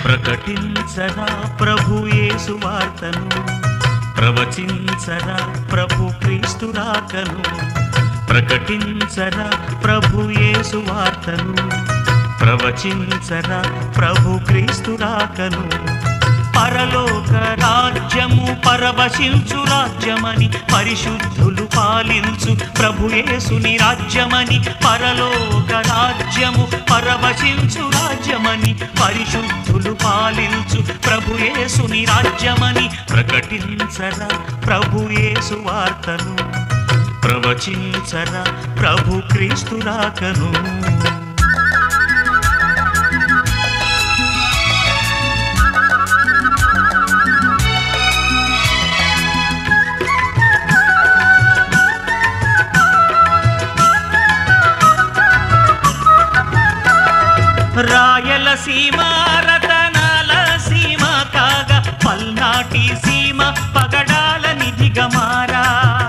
ప్రకటించరా ప్రభు యేసు వార్తను ప్రవచించరా ప్రభు క్రీస్తు రాకను ప్రకటించరా ప్రభు యేసు వార్తను ప్రవచించరా ప్రభు క్రీస్తు రాకను పరలోక రాజ్యము పరవశించు రాజ్యమని పరిశుద్ధులు పాలించు ప్రభుయేసుని రాజ్యమని పరలోక రాజ్యము పరవశించు రాజ్యమని పరిశుద్ధులు పాలించు ప్రభుయేసుని రాజ్యమని ప్రకటించరా ప్రభుయేసు వార్తను ప్రవచించరా ప్రభు క్రీస్తు రాకను రాయలసీమ రతనాల సీమ కాగా పల్నాటి సీమ పగడాల నిధిగమారా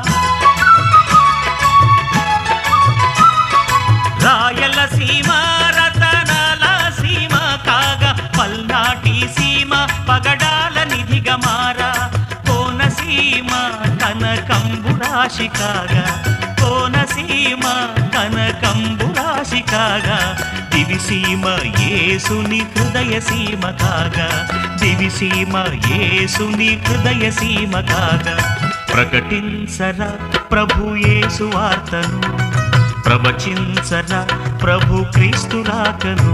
రాయలసీమ రతనాల సీమ కాగా పల్నాటి సీమ పగడాల నిధిగమారా కోనసీమ కనకంబు రాశి కాగా కోనసీమ కనకంబు రాశి కాగా దివిసీమ యేసుని హృదయ సీమ కాగా దివిసీమ యేసుని హృదయ సీమ కాగా ప్రకటించరా ప్రభు యేసు వార్తను ప్రవచించరా ప్రభు క్రీస్తు రాకను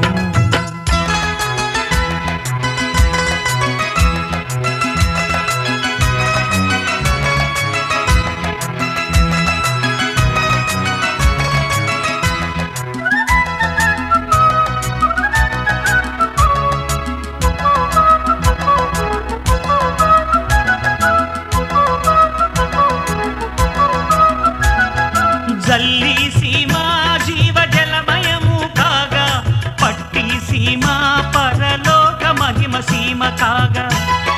జల్లి సీమ జీవ జలమయము కాగా పట్టి సీమ పరలోక మహిమ సీమ కాగా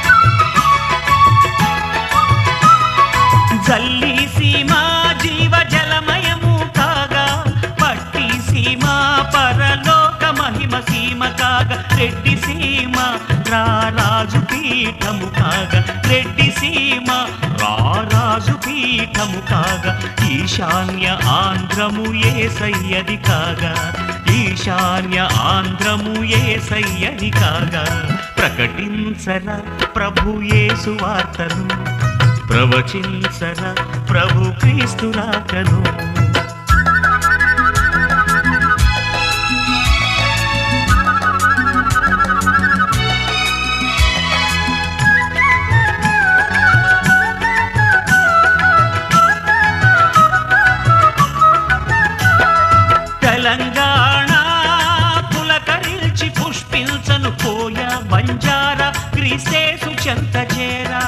జల్లి సీమ జీవ జలమయము కాగా పట్టి సీమ పరలోక మహిమ సీమ కాగా రెడ్డి సీమ రారాజు పీఠము కాగా రెడ్డి సీమ రారాజు పీఠము కాగా ఈశాన్య ఆంధ్రము ఏ సయ్యది కాగా ఈశాన్య ఆంధ్రము ఏ సయ్యది కాగా ప్రకటించరా ప్రభు యేసు వార్తను ప్రవచించరా ప్రభు క్రీస్తు రాకను తెలంగాణ పులకరిల్చి పుష్పించను పోయ బంజార క్రీస్తేసు చెంత చేరా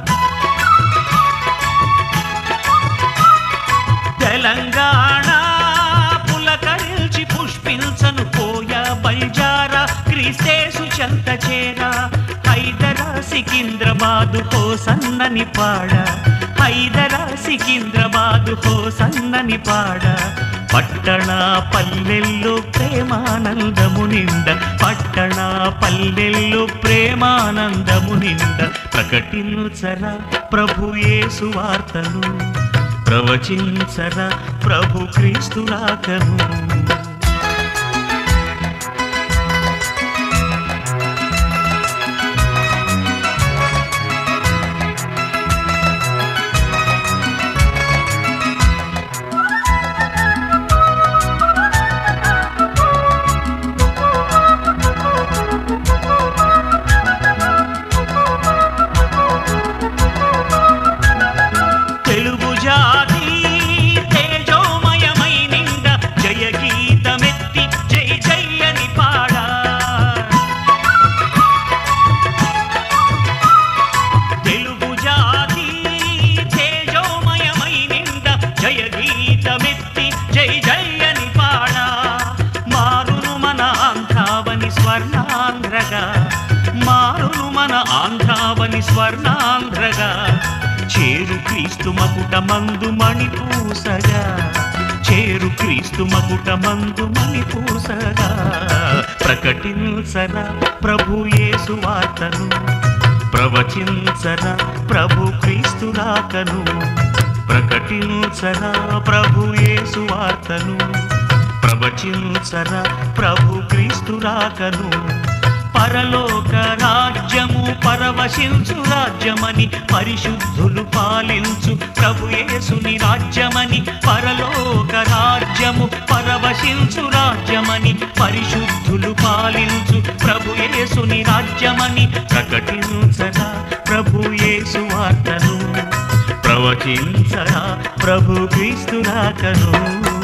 తెలంగాణ పులకరిల్చి పుష్పించను పోయ బంజార క్రీస్తేసు చెంత చేరా హైదరా సికింద్రాబాదు హో సన్నని పాడ హైదరా సికింద్రాబాదు హో సన్నని పాడ పట్టణ పల్లెల్లో ప్రేమానందము నిండ పట్టణ పల్లెల్లో ప్రేమానందము నిండ ప్రకటించరా ప్రభు యేసు వార్తను ప్రవచించరా ప్రభు క్రీస్తు రాకను తెలుగు జాతి తేజోమయమై నిండ జయ గీతమెత్తి జై జయని పాడా తెలుగు జాతి తేజోమయమై నిండ జయ గీతమెత్తి జై జయని పాడా మారును మన ఆంధ్రావని స్వర్ణాంధ్రగా మారును మన ఆంధ్రావని స్వర్ణాంధ్రగా చేరు క్రీస్తు మకుట మందు మణిపూసగా చేరు క్రీస్తు మకుటమందు మని పూసగా ప్రకటించరా ప్రభు యేసు వార్తను ప్రవచించరా ప్రభు క్రీస్తు రాకను ప్రకటించరా ప్రభు యేసు వార్తను ప్రవచించరా ప్రభు క్రీస్తు రాకను పరలోక రాజ్యము పరవశించు రాజ్యమని పరిశుద్ధులు పాలించు ప్రభు యేసుని రాజ్యమని పరలోక రాజ్యము పరవశించు రాజ్యమని పరిశుద్ధులు పాలించు ప్రభు యేసుని రాజ్యమని ప్రకటించరా ప్రభు యేసు వార్తను ప్రవచించరా ప్రభు క్రీస్తు రాకను